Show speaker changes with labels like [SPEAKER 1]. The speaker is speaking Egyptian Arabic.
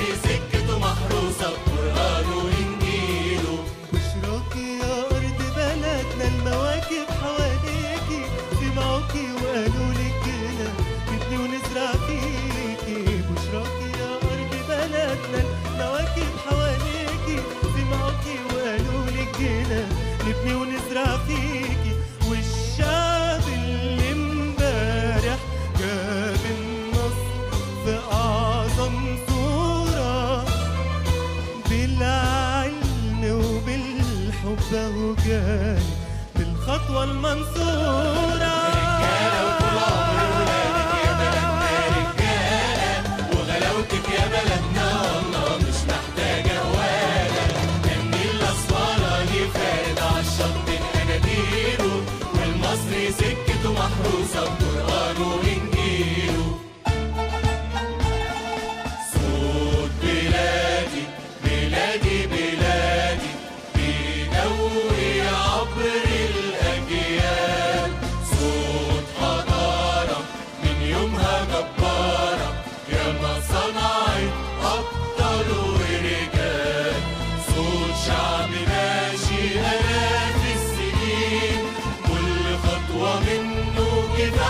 [SPEAKER 1] المصري سكته محروسة بقرآنه وإنجيله
[SPEAKER 2] بشراكي يا أرض بلدنا المواكب حواليكي سمعوكي وقالوا لك كده نبني ونزرع فيكي بشراكي يا أرض بلدنا المواكب حواليكي سمعوكي وقالوا لك كده نبني ونزرع فيكي والشعب اللي امبارح جاب النصر في أعظم صورة بالعلم وبالحب اهو جاي بالخطوة المنصورة
[SPEAKER 1] وغلاوتك يا بلدنا والله مش محتاجة ولا النيل الأسمراني فارد عالشط أناديله والمصري سكته محروسة بقرآنه وإنجيله صوت بلادي بلادي بلادي بيدوي عبر الأجيال صوت حضارة من يومها جبارة ياما صنعت أبطال ورجال صوت شعب ماشي آلاف السنين كل خطوة منه كده